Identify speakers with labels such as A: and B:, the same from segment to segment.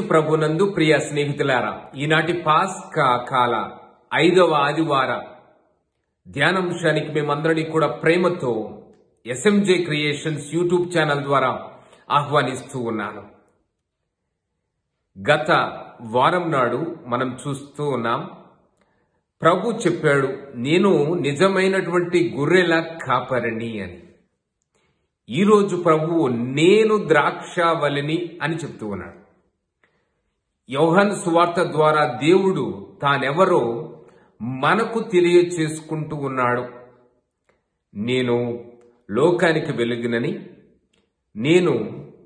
A: ప్రభునందు ప్రియ స్నేహితులారా ఈనాటి పాస్కా కాల ఐదవ ఆదివార ధ్యానాంశానికి మేమందరినీ కూడా ప్రేమతో ఎస్ఎంజే క్రియేషన్స్ యూట్యూబ్ ఛానల్ ద్వారా ఆహ్వానిస్తూ ఉన్నాను గత వారం నాడు మనం చూస్తూ ఉన్నాం ప్రభు చెప్పాడు నేను నిజమైనటువంటి గొర్రెల కాపరిని అని ఈరోజు ప్రభువు నేను ద్రాక్షావలిని అని చెప్తూ ఉన్నాడు యోహన్ సువార్త ద్వారా దేవుడు తానెవరో మనకు తెలియచేసుకుంటూ ఉన్నాడు నేను లోకానికి వెలుగునని నేను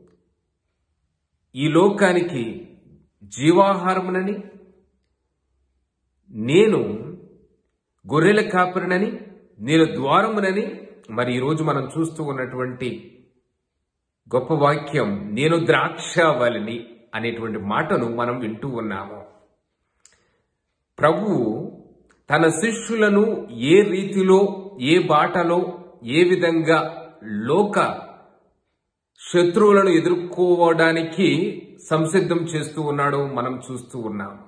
A: ఈ లోకానికి జీవాహారమునని నేను గొర్రెల కాపరినని నేను ద్వారమునని మరి ఈరోజు మనం చూస్తూ ఉన్నటువంటి గొప్ప వాక్యం నేను ద్రాక్షావలిని అనేటువంటి మాటను మనం వింటూ ఉన్నాము ప్రభువు తన శిష్యులను ఏ రీతిలో ఏ బాటలో ఏ విధంగా లోక శత్రువులను ఎదుర్కోవడానికి సంసిద్ధం చేస్తూ ఉన్నాడో మనం చూస్తూ ఉన్నాము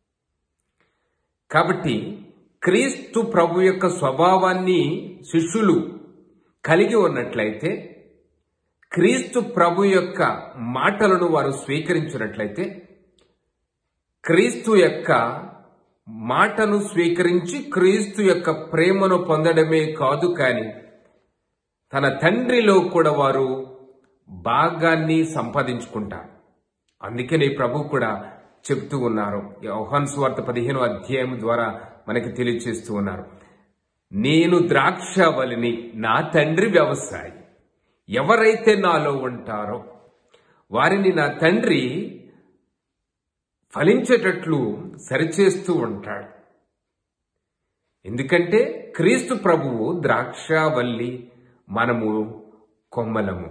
A: కాబట్టి క్రీస్తు ప్రభు యొక్క స్వభావాన్ని శిష్యులు కలిగి ఉన్నట్లయితే క్రీస్తు ప్రభు యొక్క మాటలను వారు స్వీకరించినట్లయితే క్రీస్తు యొక్క మాటను స్వీకరించి క్రీస్తు యొక్క ప్రేమను పొందడమే కాదు కాని తన తండ్రిలో కూడా వారు భాగాన్ని సంపాదించుకుంటారు అందుకనే ప్రభు కూడా చెప్తూ ఉన్నారు యోహాన్ సువార్త పదిహేను అధ్యాయం ద్వారా మనకి తెలియచేస్తూ ఉన్నారు నేను ద్రాక్షవలిని నా తండ్రి వ్యవసాయి ఎవరైతే నాలో ఉంటారో వారిని నా తండ్రి ఫలించేటట్లు సరిచేస్తూ ఉంటాడు ఎందుకంటే క్రీస్తు ప్రభువు ద్రాక్షావల్లి మనము కొమ్మలము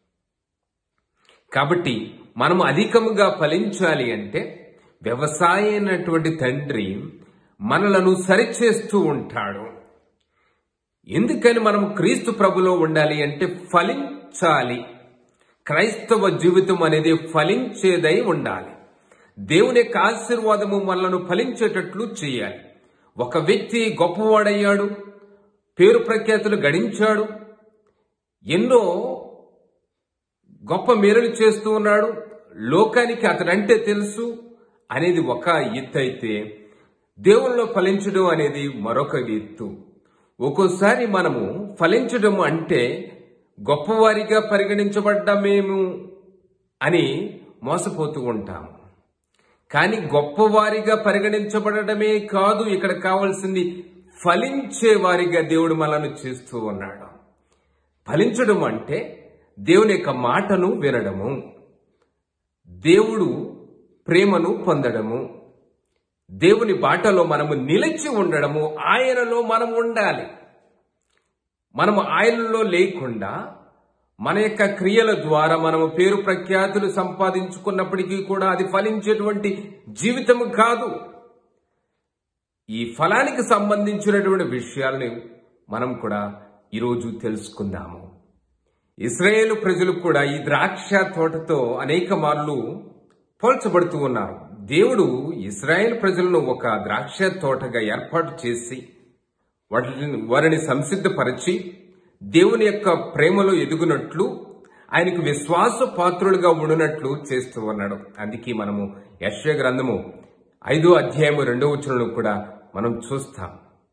A: కాబట్టి మనము అధికముగా ఫలించాలి అంటే వ్యవసాయ అయినటువంటి తండ్రి మనలను సరిచేస్తూ ఉంటాడు ఎందుకని మనం క్రీస్తు ప్రభులో ఉండాలి అంటే ఫలించాలి క్రైస్తవ జీవితం అనేది ఫలించేదై ఉండాలి దేవుని యొక్క ఆశీర్వాదము మనలను ఫలించేటట్లు చేయాలి ఒక వ్యక్తి గొప్పవాడయ్యాడు పేరు ప్రఖ్యాతులు గడించాడు ఎన్నో గొప్ప మేరలు చేస్తూ ఉన్నాడు లోకానికి అతడంటే తెలుసు అనేది ఒక ఎత్తు అయితే దేవుల్లో ఫలించడం అనేది మరొక ఎత్తు ఒక్కోసారి మనము ఫలించడం అంటే గొప్పవారిగా పరిగణించబడ్డమేము అని మోసపోతూ ఉంటాము కానీ గొప్పవారిగా పరిగణించబడటమే కాదు ఇక్కడ కావాల్సింది ఫలించే వారిగా దేవుడు మనల్ని చేస్తూ ఉన్నాడు ఫలించడం అంటే దేవుని యొక్క మాటను వినడము దేవుడు ప్రేమను పొందడము దేవుని బాటలో మనము నిలిచి ఉండడము ఆయనలో మనం ఉండాలి మనము ఆయనలో లేకుండా మన యొక్క క్రియల ద్వారా మనము పేరు ప్రఖ్యాతులు సంపాదించుకున్నప్పటికీ కూడా అది ఫలించేటువంటి జీవితం కాదు ఈ ఫలానికి సంబంధించినటువంటి విషయాలను మనం కూడా ఈరోజు తెలుసుకుందాము ఇస్రాయేలు ప్రజలు కూడా ఈ ద్రాక్ష తోటతో అనేక మార్లు పోల్చబడుతూ ఉన్నారు దేవుడు ఇస్రాయేల్ ప్రజలను ఒక ద్రాక్ష తోటగా ఏర్పాటు చేసి వాటిని వారిని సంసిద్ధపరిచి దేవుని యొక్క ప్రేమలో ఎదుగునట్లు ఆయనకు విశ్వాస పాత్రులుగా ఉండునట్లు చేస్తూ ఉన్నాడు అందుకే మనము యశ్వ గ్రంథము ఐదో అధ్యాయము రెండో వచనంలో కూడా మనం చూస్తాం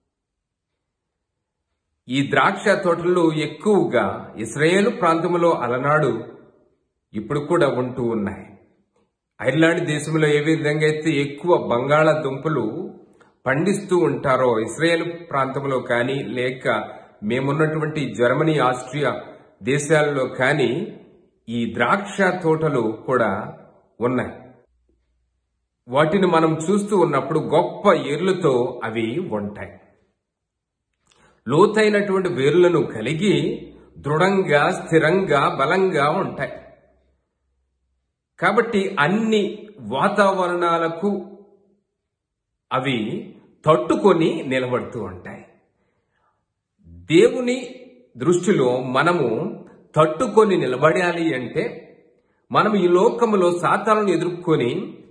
A: ఈ ద్రాక్ష తోటలు ఎక్కువగా ఇస్రాయేల్ ప్రాంతంలో అలనాడు ఇప్పుడు కూడా ఉంటూ ఉన్నాయి ఐర్లాండ్ దేశంలో ఏ విధంగా అయితే ఎక్కువ బంగాళాదుంపలు పండిస్తూ ఉంటారో ఇస్రాయేల్ ప్రాంతంలో కానీ లేక మేమున్నటువంటి జర్మనీ ఆస్ట్రియా దేశాలలో కానీ ఈ ద్రాక్ష తోటలు కూడా ఉన్నాయి వాటిని మనం చూస్తూ ఉన్నప్పుడు గొప్ప ఏర్లతో అవి ఉంటాయి లోతైనటువంటి వేర్లను కలిగి దృఢంగా స్థిరంగా బలంగా ఉంటాయి కాబట్టి అన్ని వాతావరణాలకు అవి తట్టుకొని నిలబడుతూ ఉంటాయి దేవుని దృష్టిలో మనము తట్టుకొని నిలబడాలి అంటే మనం ఈ లోకములో సాతాలను ఎదుర్కొని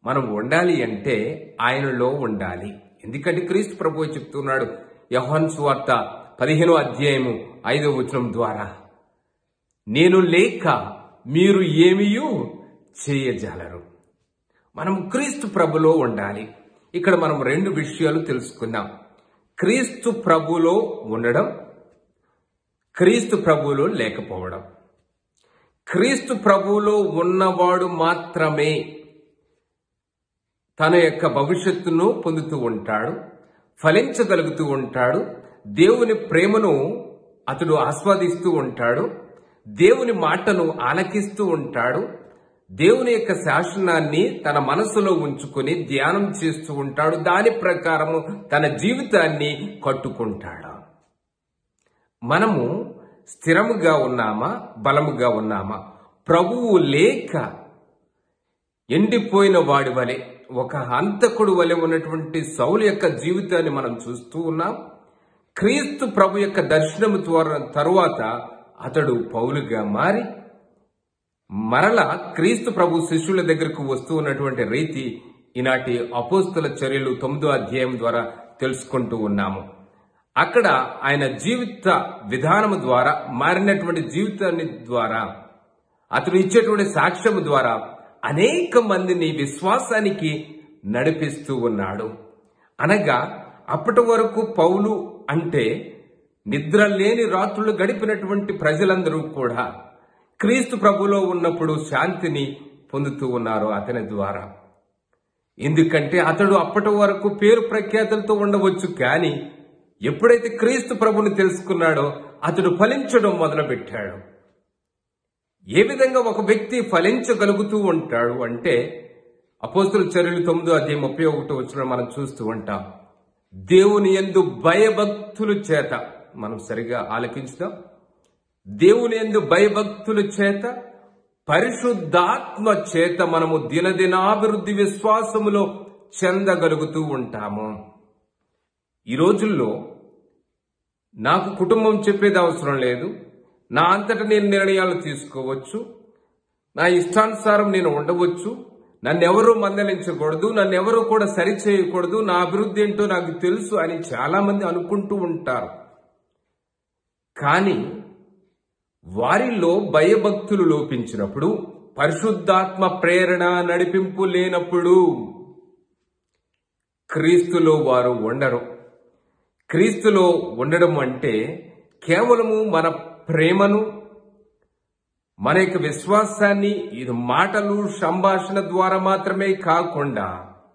A: మనం ఉండాలి అంటే ఆయనలో ఉండాలి ఎందుకంటే క్రీస్తు ప్రభు చెప్తున్నాడు యహోన్ సువార్త పదిహేనో అధ్యాయము ఐదో వచనం ద్వారా నేను లేక మీరు ఏమీయూ చేయజాలరు మనం క్రీస్తు ప్రభులో ఉండాలి ఇక్కడ మనం రెండు విషయాలు తెలుసుకున్నాం క్రీస్తు ప్రభులో ఉండడం క్రీస్తు ప్రభువులో లేకపోవడం క్రీస్తు ప్రభువులో ఉన్నవాడు మాత్రమే తన యొక్క భవిష్యత్తును పొందుతూ ఉంటాడు ఫలించగలుగుతూ ఉంటాడు దేవుని ప్రేమను అతడు ఆస్వాదిస్తూ ఉంటాడు దేవుని మాటను ఆలకిస్తూ ఉంటాడు దేవుని యొక్క శాసనాన్ని తన మనసులో ఉంచుకొని ధ్యానం చేస్తూ ఉంటాడు దాని ప్రకారము తన జీవితాన్ని కట్టుకుంటాడు మనము స్థిరముగా ఉన్నామా బలముగా ఉన్నామా ప్రభువు లేక ఎండిపోయిన వాడి వలె ఒక హంతకుడు వలె ఉన్నటువంటి సౌలు యొక్క జీవితాన్ని మనం చూస్తూ ఉన్నాం క్రీస్తు ప్రభు యొక్క దర్శనము ద్వారా తరువాత అతడు పౌలుగా మారి మరల క్రీస్తు ప్రభు శిష్యుల దగ్గరకు వస్తూ ఉన్నటువంటి రీతి ఈనాటి అపోస్తుల చర్యలు తొమ్మిదో అధ్యాయం ద్వారా తెలుసుకుంటూ ఉన్నాము అక్కడ ఆయన జీవిత విధానము ద్వారా మారినటువంటి జీవితాన్ని ద్వారా అతడు ఇచ్చేటువంటి సాక్ష్యము ద్వారా అనేక మందిని విశ్వాసానికి నడిపిస్తూ ఉన్నాడు అనగా అప్పటి వరకు పౌలు అంటే నిద్ర లేని రాత్రులు గడిపినటువంటి ప్రజలందరూ కూడా క్రీస్తు ప్రభులో ఉన్నప్పుడు శాంతిని పొందుతూ ఉన్నారు అతని ద్వారా ఎందుకంటే అతడు అప్పటి వరకు పేరు ప్రఖ్యాతులతో ఉండవచ్చు కానీ ఎప్పుడైతే క్రీస్తు ప్రభుని తెలుసుకున్నాడో అతడు ఫలించడం మొదలుపెట్టాడు ఏ విధంగా ఒక వ్యక్తి ఫలించగలుగుతూ ఉంటాడు అంటే అపోస్తుల చర్యలు తొమ్మిదో అధ్యాయం ముప్పై ఒకటి వచ్చిన మనం చూస్తూ ఉంటాం దేవుని ఎందు భయభక్తుల చేత మనం సరిగా ఆలకించుదాం దేవుని ఎందు భయభక్తుల చేత పరిశుద్ధాత్మ చేత మనము దినదినాభివృద్ధి విశ్వాసములో చెందగలుగుతూ ఉంటాము ఈ రోజుల్లో నాకు కుటుంబం చెప్పేది అవసరం లేదు నా అంతట నేను నిర్ణయాలు తీసుకోవచ్చు నా ఇష్టానుసారం నేను ఉండవచ్చు నన్ను ఎవరూ మందలించకూడదు నన్ను ఎవరూ కూడా సరిచేయకూడదు నా అభివృద్ధి ఏంటో నాకు తెలుసు అని చాలా మంది అనుకుంటూ ఉంటారు కానీ వారిలో భయభక్తులు లోపించినప్పుడు పరిశుద్ధాత్మ ప్రేరణ నడిపింపు లేనప్పుడు క్రీస్తులో వారు ఉండరు క్రీస్తులో ఉండడం అంటే కేవలము మన ప్రేమను మన యొక్క విశ్వాసాన్ని ఇది మాటలు సంభాషణ ద్వారా మాత్రమే కాకుండా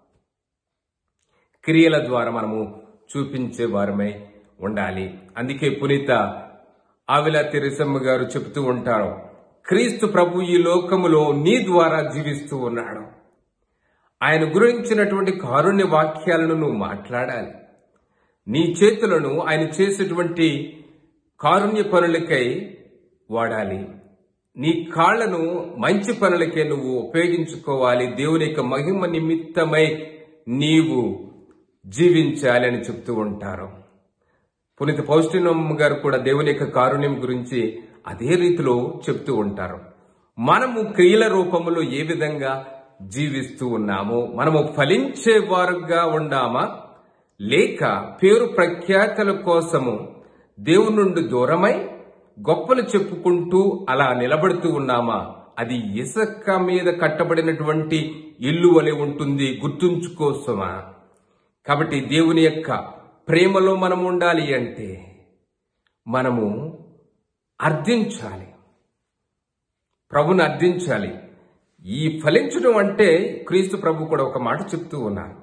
A: క్రియల ద్వారా మనము చూపించే వారమై ఉండాలి అందుకే పునీత ఆవిల తెరిసమ్మ గారు చెబుతూ ఉంటారు క్రీస్తు ప్రభు ఈ లోకములో నీ ద్వారా జీవిస్తూ ఉన్నాడు ఆయన గురించినటువంటి కారుణ్య వాక్యాలను నువ్వు మాట్లాడాలి నీ చేతులను ఆయన చేసేటువంటి కారుణ్య పనులకై వాడాలి నీ కాళ్లను మంచి పనులకే నువ్వు ఉపయోగించుకోవాలి దేవుని యొక్క మహిమ నిమిత్తమై నీవు జీవించాలి అని చెప్తూ ఉంటారు పునీత పౌష్టినమ్మ గారు కూడా దేవుని యొక్క కారుణ్యం గురించి అదే రీతిలో చెప్తూ ఉంటారు మనము క్రియల రూపంలో ఏ విధంగా జీవిస్తూ ఉన్నాము మనము ఫలించే వారుగా ఉండామా లేక పేరు ప్రఖ్యాతల కోసము దేవుని నుండి దూరమై గొప్పలు చెప్పుకుంటూ అలా నిలబడుతూ ఉన్నామా అది ఇసుక మీద కట్టబడినటువంటి ఇల్లు వలె ఉంటుంది గుర్తుంచుకోసమా కాబట్టి దేవుని యొక్క ప్రేమలో మనం ఉండాలి అంటే మనము అర్థించాలి ప్రభుని అర్థించాలి ఈ ఫలించడం అంటే క్రీస్తు ప్రభు కూడా ఒక మాట చెప్తూ ఉన్నారు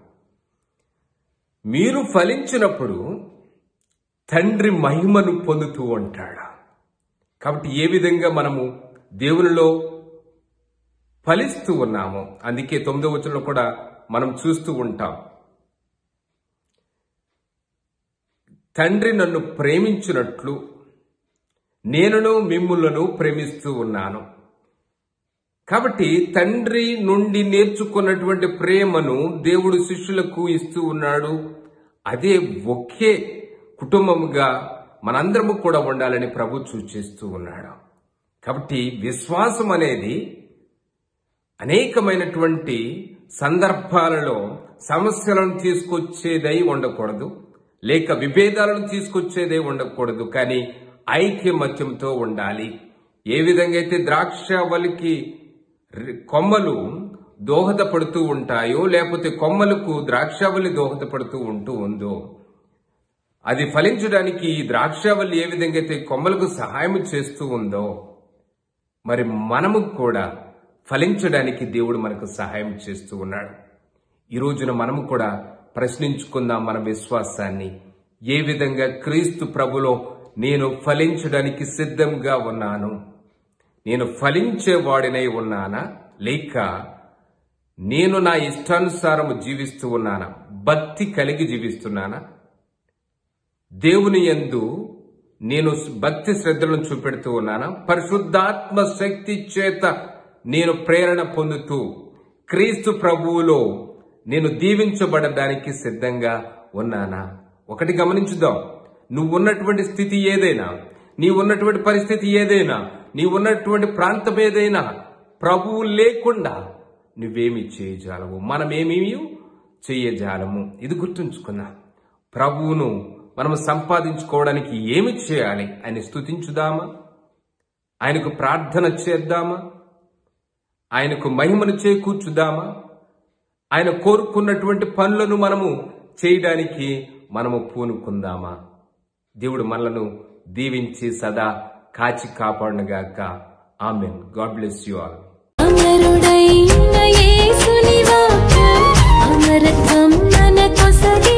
A: మీరు ఫలించినప్పుడు తండ్రి మహిమను పొందుతూ ఉంటాడు కాబట్టి ఏ విధంగా మనము దేవునిలో ఫలిస్తూ ఉన్నామో అందుకే తొమ్మిదో వచనంలో కూడా మనం చూస్తూ ఉంటాం తండ్రి నన్ను ప్రేమించినట్లు నేనును మిమ్ములను ప్రేమిస్తూ ఉన్నాను కాబట్టి తండ్రి నుండి నేర్చుకున్నటువంటి ప్రేమను దేవుడు శిష్యులకు ఇస్తూ ఉన్నాడు అదే ఒకే కుటుంబముగా మనందరము కూడా ఉండాలని ప్రభు సూచిస్తూ ఉన్నాడు కాబట్టి విశ్వాసం అనేది అనేకమైనటువంటి సందర్భాలలో సమస్యలను తీసుకొచ్చేదై ఉండకూడదు లేక విభేదాలను తీసుకొచ్చేదే ఉండకూడదు కానీ ఐక్యమత్యంతో ఉండాలి ఏ విధంగా అయితే ద్రాక్షవల్లికి రి- కొమ్మలు దోహదపడుతూ ఉంటాయో లేకపోతే కొమ్మలకు ద్రాక్షావల్లి దోహదపడుతూ ఉంటూ ఉందో అది ఫలించడానికి ఈ ద్రాక్షావల్లి ఏ విధంగా అయితే కొమ్మలకు సహాయం చేస్తూ ఉందో మరి మనము కూడా ఫలించడానికి దేవుడు మనకు సహాయం చేస్తూ ఉన్నాడు ఈ రోజున మనము కూడా ప్రశ్నించుకుందాం మన విశ్వాసాన్ని ఏ విధంగా క్రీస్తు ప్రభులో నేను ఫలించడానికి సిద్ధంగా ఉన్నాను నేను ఫలించేవాడినై ఉన్నానా లేక నేను నా ఇష్టానుసారము జీవిస్తూ ఉన్నానా భక్తి కలిగి జీవిస్తున్నానా దేవుని యందు నేను భక్తి శ్రద్ధలను చూపెడుతూ ఉన్నానా పరిశుద్ధాత్మ శక్తి చేత నేను ప్రేరణ పొందుతూ క్రీస్తు ప్రభువులో నేను దీవించబడడానికి సిద్ధంగా ఉన్నానా ఒకటి గమనించుదాం నువ్వు ఉన్నటువంటి స్థితి ఏదైనా నీ ఉన్నటువంటి పరిస్థితి ఏదైనా నీ ఉన్నటువంటి ప్రాంతం ఏదైనా ప్రభువు లేకుండా నువ్వేమి చేయజాలవు మనమేమీ చేయజాలము ఇది గుర్తుంచుకున్నా ప్రభువును మనం సంపాదించుకోవడానికి ఏమి చేయాలి ఆయన స్తుతించుదామా ఆయనకు ప్రార్థన చేద్దామా ఆయనకు మహిమను చేకూర్చుదామా ఆయన కోరుకున్నటువంటి పనులను మనము చేయడానికి మనము పూనుకుందామా దేవుడు మనలను దీవించి సదా కాచి కాపాడునుగాక amen God bless you all
B: అమరుడైన యేసుని వాక్యం అమరత్వం మన కొసగి